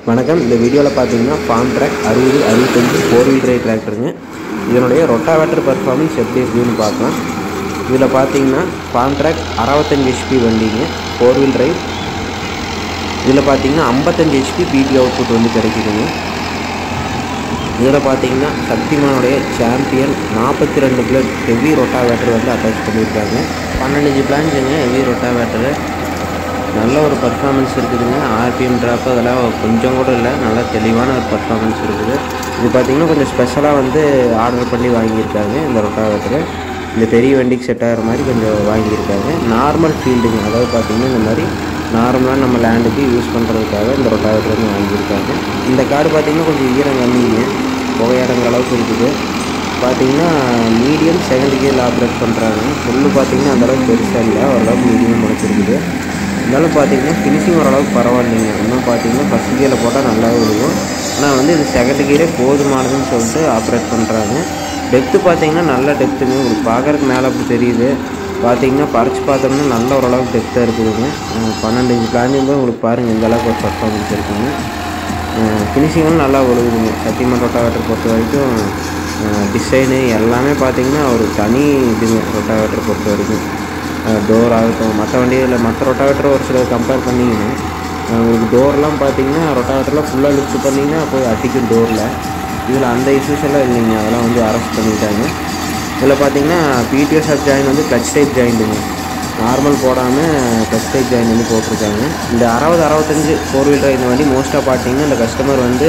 வணக்கம் இந்த வீடியோவில் பார்த்தீங்கன்னா ஃபார்ம் ட்ராக் அறுபது அறுபத்தஞ்சு ஃபோர் வீல் டிரைவ் டிராக்டருங்க இதனுடைய ரொட்டாவேட்டர் பர்ஃபார்மன்ஸ் எப்படி இருக்குன்னு பார்க்கலாம் இதில் பார்த்தீங்கன்னா ஃபார்ம் ட்ராக் அறுபத்தஞ்சு ஹெச்பி வண்டிங்க ஃபோர் வீல் டிரைவ் இதில் பார்த்தீங்கன்னா ஐம்பத்தஞ்சு ஹெச்பி பிடி அவுட்புட் வந்து கிடைக்குதுங்க இதில் பார்த்தீங்கன்னா சக்திமானுடைய சாம்பியன் நாற்பத்தி ரெண்டு பிளட் ஹெவி ரொட்டாவேட்டர் வந்து அட்டாச் பண்ணியிருக்காங்க பன்னெண்டு பிளான்ஸுங்க ஹெவி ரொட்டாவேட்டரு நல்ல ஒரு பர்ஃபார்மன்ஸ் இருக்குதுங்க ஆர்பிஎம் ட்ராப் அதெல்லாம் கொஞ்சம் கூட இல்லை நல்லா தெளிவான ஒரு பர்ஃபார்மன்ஸ் இருக்குது இது பார்த்திங்கன்னா கொஞ்சம் ஸ்பெஷலாக வந்து ஆர்டர் பண்ணி வாங்கியிருக்காங்க இந்த ரொட்டாவேட்டரு இந்த பெரிய வண்டிக்கு செட் ஆகிற மாதிரி கொஞ்சம் வாங்கியிருக்காங்க நார்மல் ஃபீல்டுங்க அதாவது பார்த்திங்கன்னா இந்த மாதிரி நார்மலாக நம்ம லேண்டுக்கு யூஸ் பண்ணுறதுக்காக இந்த ரொட்டாவேட்டர் வந்து வாங்கியிருக்காங்க இந்த காடு பார்த்திங்கன்னா கொஞ்சம் ஈரம் கம்மிங்க புகையாடுங்கிற அளவுக்கு இருக்குது பார்த்தீங்கன்னா மீடியம் செகண்ட் கியரில் ஆப்ரேட் பண்ணுறாங்க ஃபுல்லு பார்த்தீங்கன்னா அந்தளவுக்கு பெருசாக இல்லை ஓரளவுக்கு மீடியம் முடிச்சிருக்குது இருந்தாலும் பார்த்தீங்கன்னா ஃபினிஷிங் ஓரளவுக்கு பரவாயில்லைங்க இன்னும் பார்த்தீங்கன்னா ஃபஸ்ட் கியரில் போட்டால் நல்லாவே விழுகும் ஆனால் வந்து இது செகண்ட் கியரே போதுமானதுன்னு சொல்லிட்டு ஆப்ரேட் பண்ணுறாங்க டெப்த்து பார்த்தீங்கன்னா நல்ல டெப்த்துங்க உங்களுக்கு பார்க்குறதுக்கு மேலே அப்படி தெரியுது பார்த்தீங்கன்னா பறிச்சு பார்த்தோம்னா நல்ல ஓரளவுக்கு டெப்த்தாக இருக்குதுங்க அஹ் பன்னெண்டு இன்ச் பிளானிங் போது உங்களுக்கு பாருங்கள் இந்த அளவுக்கு ஒரு பர்ஃபார்மன்ஸ் இருக்குங்க ஃபினிஷிங்கும் நல்லா ஒழுகுதுங்க சத்தியமாக ரொட்டாவேட்டர் பொறுத்த வரைக்கும் டிசைனு எல்லாமே பார்த்தீங்கன்னா ஒரு தனி இதுங்க ரொட்டாவேட்டர் பொறுத்த வரைக்கும் டோர் ஆகட்டும் மற்ற வண்டியில் மற்ற ரொட்டாவேட்டர் ஒரு சில கம்பேர் பண்ணிங்கன்னா உங்களுக்கு டோர்லாம் பார்த்தீங்கன்னா ரொட்டாவேட்டர்லாம் ஃபுல்லாக லிஃப்ட் பண்ணிங்கன்னா போய் அடிக்கும் டோரில் இதில் அந்த இஷ்யூஸ் எல்லாம் இல்லைங்க அதெல்லாம் வந்து அரெஸ்ட் பண்ணிட்டாங்க இதில் பார்த்தீங்கன்னா பிடிஓ சப் ஜாயின் வந்து கிளச் டைப் ஜாயிண்ட்டுங்க நார்மல் போடாமல் கிளச் டைப் ஜாயின் வந்து போட்டிருக்காங்க இந்த அறுபது அறுபத்தஞ்சு ஃபோர் வீல் டிரைவ் இந்த வண்டி மோஸ்ட்டாக பார்த்தீங்கன்னா இந்த கஸ்டமர் வந்து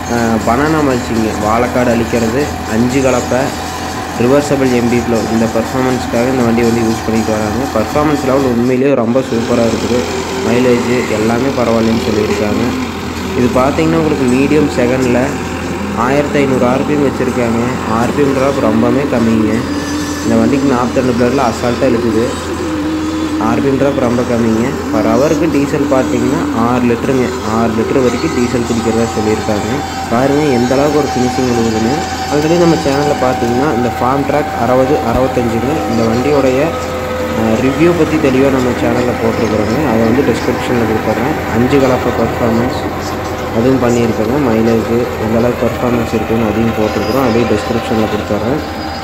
பனானா மல்ச்சிங்க வாழைக்காடு அழிக்கிறது அஞ்சு கலப்பை ரிவர்சபிள் எம்பி ஃப்ளோ இந்த பர்ஃபார்மன்ஸ்க்காக இந்த வண்டி வந்து யூஸ் பண்ணிட்டு வராங்க பர்ஃபார்மன்ஸ் லெவல் உண்மையிலேயே ரொம்ப சூப்பராக இருக்குது மைலேஜ் எல்லாமே பரவாயில்லன்னு சொல்லியிருக்காங்க இது பார்த்தீங்கன்னா உங்களுக்கு மீடியம் செகண்டில் ஆயிரத்தி ஐநூறு ஆர்பிஎம் வச்சுருக்காங்க ஆர்பிஎம் ட்ராப் ரொம்பவே கம்மிங்க இந்த வண்டிக்கு நாற்பத்தி பிளரில் அசால்ட்டாக இருக்குது ஆர்பிஎம் ட்ராப் ரொம்ப கம்மிங்க பர் ஹவருக்கு டீசல் பார்த்தீங்கன்னா ஆறு லிட்டருங்க ஆறு லிட்டர் வரைக்கும் டீசல் குடிக்கிறதா சொல்லியிருக்காங்க பாருங்கள் எந்த அளவுக்கு ஒரு ஃபினிஷிங் இருக்குதுன்னு ஆல்ரெடி நம்ம சேனலில் பார்த்தீங்கன்னா இந்த ஃபார்ம் ட்ராக் அறுபது அறுபத்தஞ்சுங்க இந்த வண்டியோடைய ரிவ்யூ பற்றி தெளிவாக நம்ம சேனலில் போட்டிருக்கிறோங்க அதை வந்து டிஸ்கிரிப்ஷனில் கொடுத்துட்றேன் அஞ்சு கலப்பை பர்ஃபார்மன்ஸ் அதுவும் பண்ணியிருக்கேங்க மைலேஜ் எந்த அளவுக்கு பர்ஃபார்மன்ஸ் இருக்குதுன்னு அதையும் போட்டிருக்கிறோம் அதையும் டிஸ்கிரிப்ஷனில் கொடுத்துட்றேன்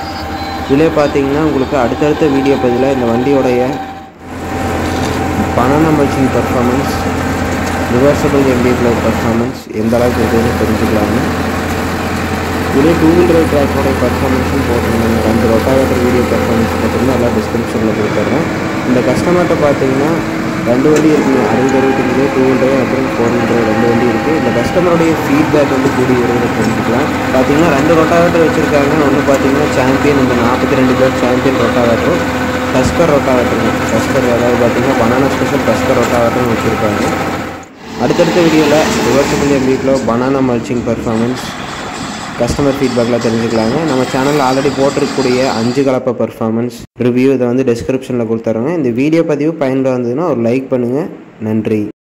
இதிலே பார்த்தீங்கன்னா உங்களுக்கு அடுத்தடுத்த வீடியோ பதிவில் இந்த வண்டியோடைய banana mulching performance reversible MB blade performance எந்த அளவுக்கு இருக்குதுன்னு தெரிஞ்சுக்கலாங்க இதே டூ வீல் டிரைவ் ட்ராக்கோட பர்ஃபார்மன்ஸும் போட்டிருந்தாங்க ரெண்டு ரொட்டாவேட்டர் வீடியோ பர்ஃபார்மன்ஸ் போட்டிருந்தா எல்லாம் டிஸ்கிரிப்ஷனில் கொடுத்துட்றேன் இந்த கஸ்டமர்கிட்ட பார்த்தீங்கன்னா ரெண்டு வண்டி இருக்குங்க அறுபது அறுபத்தஞ்சு டூ வீல் டிரைவ் அப்புறம் ஃபோர் வீல் டிரைவ் ரெண்டு வண்டி இருக்குது இந்த கஸ்டமருடைய ஃபீட்பேக் வந்து கூடிய விரைவில் தெரிஞ்சுக்கலாம் பார்த்தீங்கன்னா ரெண்டு ரொட்டாவேட்டர் வச்சுருக்காங்க ஒன்று பார்த்தீங்கன்னா சாம்பியன் இந்த நாற்பத்தி ரெண்டு பேர் சாம்பியன் ரொட்டாவேட்டரும் டஸ்கர் ரொட்டாவேட்டருங்க டஸ்கர் அதாவது பார்த்தீங்கன்னா பனானா ஸ்பெஷல் டஸ்கர் ரொட்டாவேட்டர்னு வச்சுருக்காங்க அடுத்தடுத்த வீடியோவில் ரிவர்சபிள் எம்பிக்கில் பனானா மல்ச்சிங் பர்ஃபார்மன்ஸ் கஸ்டமர் ஃபீட்பேக்கில் தெரிஞ்சுக்கலாங்க நம்ம சேனலில் ஆல்ரெடி போட்டிருக்கக்கூடிய அஞ்சு கலப்பை பர்ஃபார்மன்ஸ் ரிவ்யூ இதை வந்து டிஸ்கிரிப்ஷனில் கொடுத்துறோங்க இந்த வீடியோ பதிவு பயனுள்ள வந்ததுன்னா ஒரு லைக் பண்ணுங்கள் நன்றி